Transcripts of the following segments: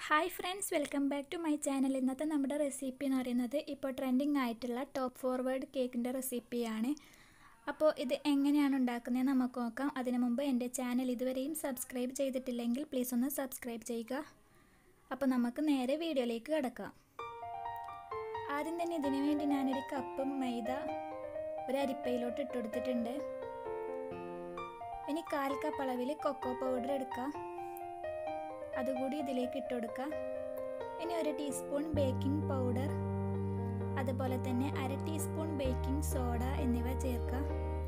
hi friends welcome back to my channel ഇന്നത്തെ നമ്മുടെ recipe എന്ന് പറയുന്നത് ഇപ്പോൾ ട്രെൻഡിങ് ആയിട്ടുള്ള ടോപ്പ് ഫോർവേഡ് കേക്കിൻ്റെ റെസിപ്പിയാണ് അപ്പോൾ ഇത് എങ്ങനെയാണ് ഉണ്ടാക്കുന്നത് നമുക്ക് നോക്കാം അതിനു മുമ്പ് എൻ്റെ ചാനൽ ഇതുവരെയും സബ്സ്ക്രൈബ് ചെയ്തിട്ടില്ലെങ്കിൽ പ്ലീസ് ഒന്ന് സബ്സ്ക്രൈബ് ചെയ്യുക അപ്പോൾ നമുക്ക് നേരെ വീഡിയോയിലേക്ക് കിടക്കാം ആദ്യം തന്നെ ഇതിനു വേണ്ടി ഞാനൊരു കപ്പ് മൈദ ഒരു അരിപ്പയിലോട്ട് ഇട്ടുകൊടുത്തിട്ടുണ്ട് ഇനി കാൽ കപ്പ് അളവിൽ കൊക്കോ പൗഡർ എടുക്കാം അതുകൂടി ഇതിലേക്ക് ഇട്ട് കൊടുക്കാം ഇനി ഒരു ടീസ്പൂൺ ബേക്കിംഗ് പൗഡർ അതുപോലെ തന്നെ അര ടീസ്പൂൺ ബേക്കിംഗ് സോഡ എന്നിവ ചേർക്കാം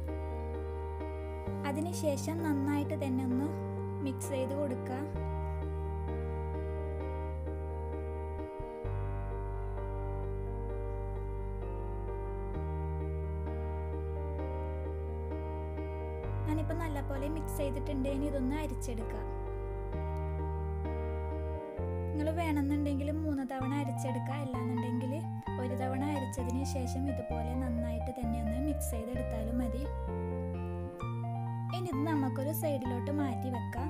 അതിനുശേഷം നന്നായിട്ട് തന്നെ ഒന്ന് മിക്സ് ചെയ്ത് കൊടുക്കുക ഞാനിപ്പോൾ നല്ലപോലെ മിക്സ് ചെയ്തിട്ടുണ്ട് ഇനി ഇതൊന്ന് അരിച്ചെടുക്കാം നിങ്ങൾ വേണമെന്നുണ്ടെങ്കിൽ മൂന്ന് തവണ അരിച്ചെടുക്കുക അല്ലാന്നുണ്ടെങ്കിൽ ഒരു തവണ അരിച്ചതിന് ശേഷം ഇതുപോലെ നന്നായിട്ട് തന്നെ ഒന്ന് മിക്സ് ചെയ്തെടുത്താലും മതി ഇനി ഇത് നമുക്കൊരു സൈഡിലോട്ട് മാറ്റി വെക്കാം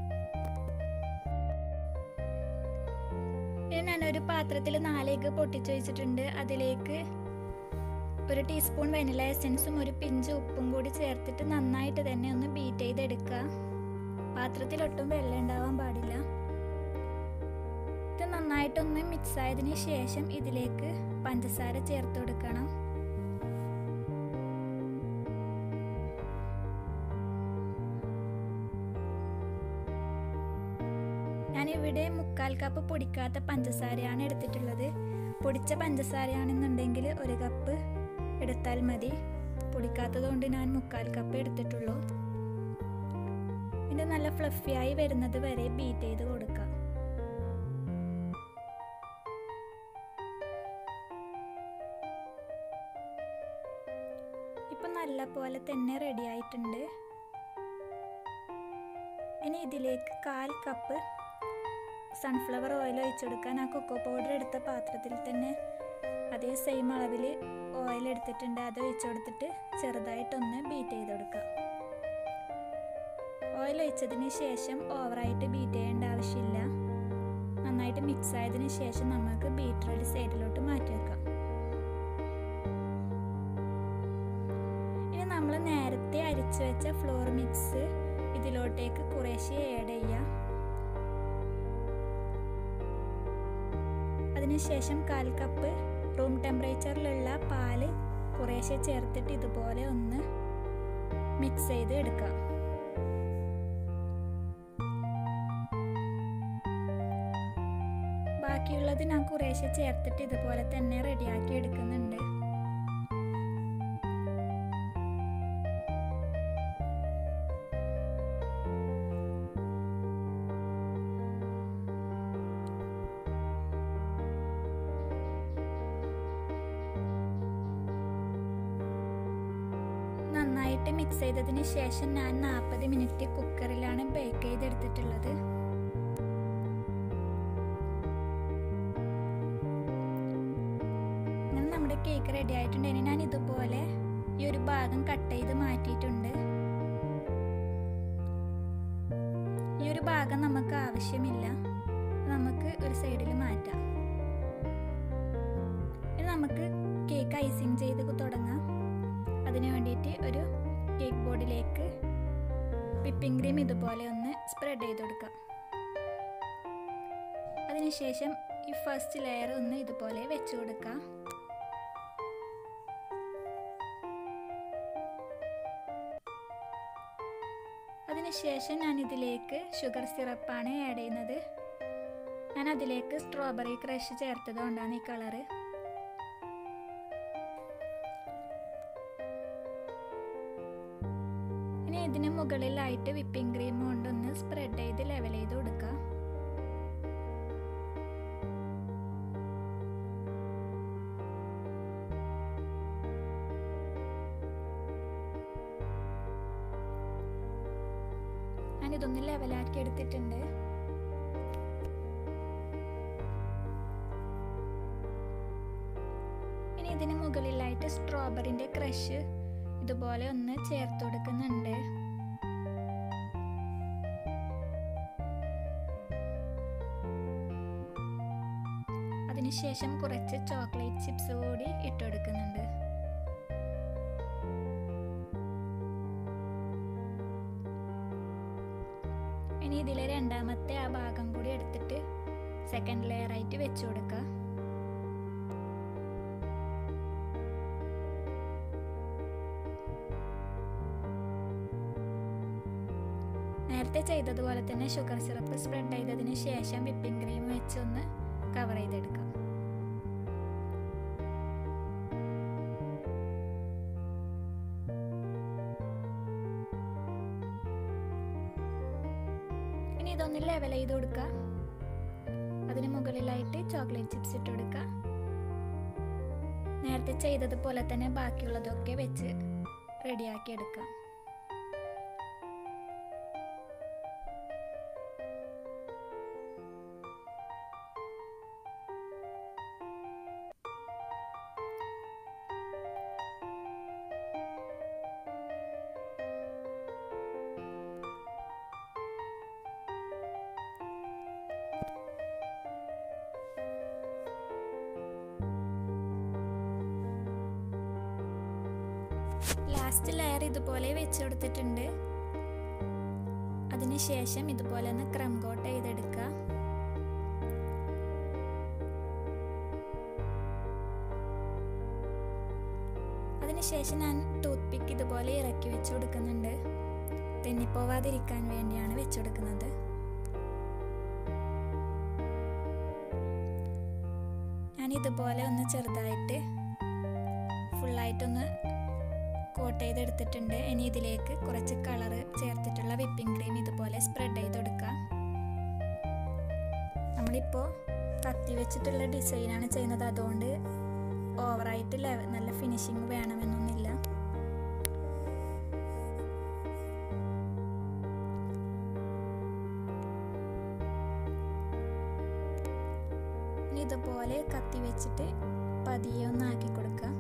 ഇനി ഞാനൊരു പാത്രത്തിൽ നാലേക്ക് പൊട്ടിച്ചു വെച്ചിട്ടുണ്ട് അതിലേക്ക് ഒരു ടീസ്പൂൺ വെനില എസൻസും ഒരു പിഞ്ച് ഉപ്പും കൂടി ചേർത്തിട്ട് നന്നായിട്ട് തന്നെ ഒന്ന് ബീറ്റ് ചെയ്തെടുക്കുക പാത്രത്തിലൊട്ടും വെള്ളം ഉണ്ടാവാൻ പാടില്ല ഇത് നന്നായിട്ടൊന്ന് മിക്സ് ആയതിനു ശേഷം ഇതിലേക്ക് പഞ്ചസാര ചേർത്ത് കൊടുക്കണം ഞാനിവിടെ മുക്കാൽ കപ്പ് പൊടിക്കാത്ത പഞ്ചസാരയാണ് എടുത്തിട്ടുള്ളത് പൊടിച്ച പഞ്ചസാരയാണെന്നുണ്ടെങ്കിൽ ഒരു കപ്പ് എടുത്താൽ മതി പൊടിക്കാത്തത് കൊണ്ട് ഞാൻ മുക്കാൽ കപ്പ് എടുത്തിട്ടുള്ളൂ ഇത് നല്ല ഫ്ലഫിയായി വരുന്നത് വരെ ബീറ്റ് ചെയ്ത് കൊടുക്കാം ഇപ്പം നല്ല പോലെ തന്നെ റെഡി ആയിട്ടുണ്ട് ഇനി ഇതിലേക്ക് കാൽ കപ്പ് സൺഫ്ലവർ ഓയിൽ ഒഴിച്ചു കൊടുക്കാൻ ആ കൊക്കോ പൗഡർ എടുത്ത പാത്രത്തിൽ തന്നെ അതേ സെയിം അളവിൽ ഓയിൽ എടുത്തിട്ടുണ്ട് അത് ഒഴിച്ചു കൊടുത്തിട്ട് ചെറുതായിട്ടൊന്ന് ബീറ്റ് ചെയ്ത് കൊടുക്കുക ഓയിൽ ഒഴിച്ചതിന് ശേഷം ഓവറായിട്ട് ബീറ്റ് ചെയ്യേണ്ട ആവശ്യമില്ല നന്നായിട്ട് മിക്സ് ആയതിനു ശേഷം നമുക്ക് ബീറ്റർ ഒരു സൈഡിലോട്ട് മാറ്റി വെക്കാം ഇനി നമ്മൾ നേരത്തെ അരിച്ചു വെച്ച ഫ്ലോർ മിക്സ് ഇതിലോട്ടേക്ക് കുറേശ്ശെ ആഡ് ചെയ്യാം അതിനുശേഷം കാൽ കപ്പ് റൂം ടെമ്പറേച്ചറിലുള്ള പാല് കുറേശ്ശെ ചേർത്തിട്ട് ഇതുപോലെ ഒന്ന് മിക്സ് ചെയ്ത് എടുക്കാം ബാക്കിയുള്ളത് ഞാൻ കുറേശ്ശെ ചേർത്തിട്ട് ഇതുപോലെ തന്നെ റെഡിയാക്കി എടുക്കുന്നുണ്ട് നന്നായിട്ട് മിക്സ് ചെയ്തതിന് ശേഷം ഞാൻ നാൽപ്പത് മിനിറ്റ് കുക്കറിലാണ് ബേക്ക് ചെയ്തെടുത്തിട്ടുള്ളത് അങ്ങനെ നമ്മുടെ കേക്ക് റെഡി ആയിട്ടുണ്ട് ഇനി ഞാൻ ഇതുപോലെ ഈ ഒരു ഭാഗം കട്ട് ചെയ്ത് മാറ്റിയിട്ടുണ്ട് ഈ ഒരു ഭാഗം നമുക്ക് ആവശ്യമില്ല നമുക്ക് ഒരു സൈഡിൽ മാറ്റാം ഇനി നമുക്ക് കേക്ക് ഐസിങ് ചെയ്ത് തുടങ്ങാം അതിന് വേണ്ടിയിട്ട് ഒരു കേക്ക് ബോർഡിലേക്ക് വിപ്പിംഗ് ക്രീം ഇതുപോലെ ഒന്ന് സ്പ്രെഡ് ചെയ്ത് കൊടുക്കാം അതിനുശേഷം ഈ ഫസ്റ്റ് ലെയർ ഒന്ന് ഇതുപോലെ വെച്ച് കൊടുക്കാം അതിനുശേഷം ഞാൻ ഇതിലേക്ക് ഷുഗർ സിറപ്പാണ് ആഡ് ചെയ്യുന്നത് ഞാൻ അതിലേക്ക് സ്ട്രോബെറി ക്രഷ് ചേർത്തത് കൊണ്ടാണ് ഈ കളറ് ഇനി ഇതിന് മുകളിലായിട്ട് വിപ്പിംഗ് ക്രീം കൊണ്ടൊന്ന് സ്പ്രെഡ് ചെയ്ത് ലെവൽ ചെയ്ത് കൊടുക്കുക ഞാൻ ഇതൊന്ന് ലെവലാക്കി എടുത്തിട്ടുണ്ട് ഇനി ഇതിന് മുകളിലായിട്ട് സ്ട്രോബെറിന്റെ ക്രഷ് ഇതുപോലെ ഒന്ന് ചേർത്ത് കൊടുക്കുന്നുണ്ട് അതിനുശേഷം കുറച്ച് ചോക്ലേറ്റ് ചിപ്സ് കൂടി ഇട്ട് കൊടുക്കുന്നുണ്ട് ഇനി ഇതിലെ രണ്ടാമത്തെ ആ ഭാഗം കൂടി എടുത്തിട്ട് സെക്കൻഡ് ലെയർ ആയിട്ട് വെച്ചു കൊടുക്കുക നേരത്തെ ചെയ്തതുപോലെ തന്നെ ഷുഗർ സിറപ്പ് സ്പ്രെഡ് ചെയ്തതിന് ശേഷം വിപ്പിംഗ് ക്രീം വെച്ചൊന്ന് കവർ ചെയ്തെടുക്കാം ഇനി ഇതൊന്ന് ലെവൽ ചെയ്ത് കൊടുക്കുക അതിന് മുകളിലായിട്ട് ചോക്ലേറ്റ് ചിപ്സ് ഇട്ട് കൊടുക്കുക നേരത്തെ ചെയ്തതുപോലെ തന്നെ ബാക്കിയുള്ളതൊക്കെ വെച്ച് റെഡിയാക്കി എടുക്കാം ലാസ്റ്റ് ലെയർ ഇതുപോലെ വെച്ച് കൊടുത്തിട്ടുണ്ട് അതിനുശേഷം ഇതുപോലെ ഒന്ന് ക്രം കോട്ട് ചെയ്തെടുക്കുക അതിനുശേഷം ഞാൻ ടൂത്ത് പിക്ക് ഇതുപോലെ ഇറക്കി വെച്ച് കൊടുക്കുന്നുണ്ട് തെന്നിപ്പോവാതിരിക്കാൻ വേണ്ടിയാണ് വെച്ച് കൊടുക്കുന്നത് ഞാൻ ഇതുപോലെ ഒന്ന് ചെറുതായിട്ട് ഫുള്ളായിട്ടൊന്ന് കോട്ട് ചെയ്തെടുത്തിട്ടുണ്ട് ഇനി ഇതിലേക്ക് കുറച്ച് കളറ് ചേർത്തിട്ടുള്ള വിപ്പിംഗ് ക്രീം ഇതുപോലെ സ്പ്രെഡ് ചെയ്ത് കൊടുക്കുക നമ്മളിപ്പോൾ കത്തി വെച്ചിട്ടുള്ള ഡിസൈനാണ് ചെയ്യുന്നത് അതുകൊണ്ട് ഓവറായിട്ട് ലെവ നല്ല ഫിനിഷിങ് വേണമെന്നൊന്നുമില്ല ഇനി ഇതുപോലെ കത്തി വെച്ചിട്ട് പതിയെ ഒന്ന് ആക്കി കൊടുക്കുക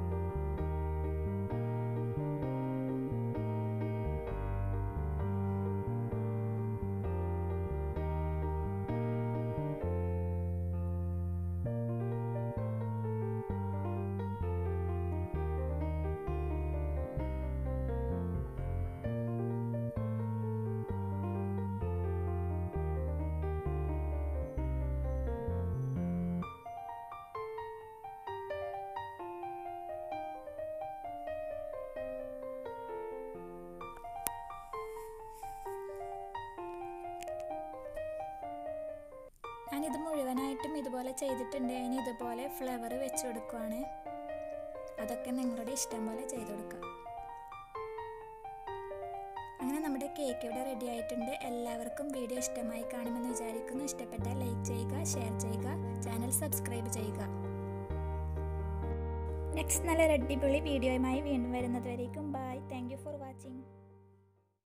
ഞാനിത് മുഴുവനായിട്ടും ഇതുപോലെ ചെയ്തിട്ടുണ്ട് ഇനി ഇതുപോലെ ഫ്ലവർ വെച്ച് കൊടുക്കുവാണ് അതൊക്കെ നിങ്ങളുടെ ഇഷ്ടം പോലെ ചെയ്ത് കൊടുക്കാം അങ്ങനെ നമ്മുടെ കേക്ക് ഇവിടെ റെഡി ആയിട്ടുണ്ട് എല്ലാവർക്കും വീഡിയോ ഇഷ്ടമായി കാണുമെന്ന് വിചാരിക്കുന്നു ഇഷ്ടപ്പെട്ടാൽ ലൈക്ക് ചെയ്യുക ഷെയർ ചെയ്യുക ചാനൽ സബ്സ്ക്രൈബ് ചെയ്യുക നെക്സ്റ്റ് നല്ല അടിപൊളി വീഡിയോയുമായി വീണ്ടും വരുന്നത് വരേക്കും bye thank you for watching